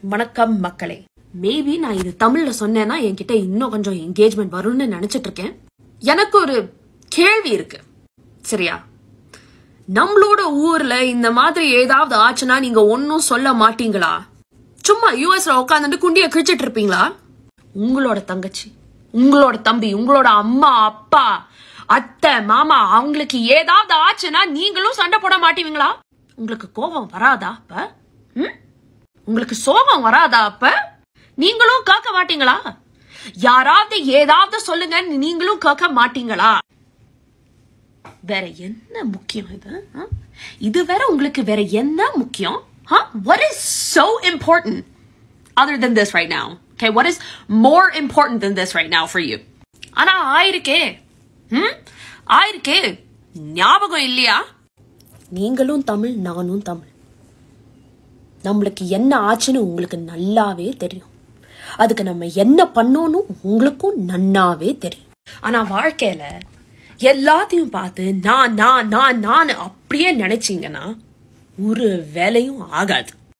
வணக்கம் மக்களே மேபி நான் இது தமிழ்ல சொன்னேன்னா என்கிட்ட இன்னும் கொஞ்சம் என்கேஜ்மெண்ட் வரும்னு நினைச்சிட்டு இருக்கேன் எனக்கு ஒரு கேள்வி இருக்கு சரியா நம்மளோட ஊர்ல இந்த மாதிரி ஏதாவது ஆச்சுன்னா நீங்க ஒன்னும் சொல்ல மாட்டீங்களா சும்மா யூஎஸ்ல உட்காந்துட்டு குண்டிய கிழிச்சிட்டு இருப்பீங்களா உங்களோட தங்கச்சி உங்களோட தம்பி உங்களோட அம்மா அப்பா அத்தை மாமா அவங்களுக்கு ஏதாவது ஆச்சுன்னா நீங்களும் சண்டை போட மாட்டீங்களா உங்களுக்கு கோபம் வராதா அப்ப ம்? உங்களுக்கு சோகம் வராதா அப்ப நீங்களும் கேட்க மாட்டீங்களா யாராவது ஏதாவது சொல்லுங்க நீங்களும் கேட்க மாட்டீங்களா வேற என்ன முக்கியம் இது ஆ? இது வேற உங்களுக்கு வேற என்ன முக்கியம் what is so important other than this right now okay what is more important than this right now for you ஆனா ஆயிருக்கே ம் ஆயிருக்கே ஞாபகம் இல்லையா நீங்களும் தமிழ் நானும் தமிழ் நம்மளுக்கு என்ன ஆச்சுன்னு உங்களுக்கு நல்லாவே தெரியும் அதுக்கு நம்ம என்ன பண்ணோன்னு உங்களுக்கும் நன்னாவே தெரியும் ஆனா வாழ்க்கையில எல்லாத்தையும் பார்த்து நான் நான் நான் நான் அப்படியே நினைச்சீங்கன்னா ஒரு வேலையும் ஆகாது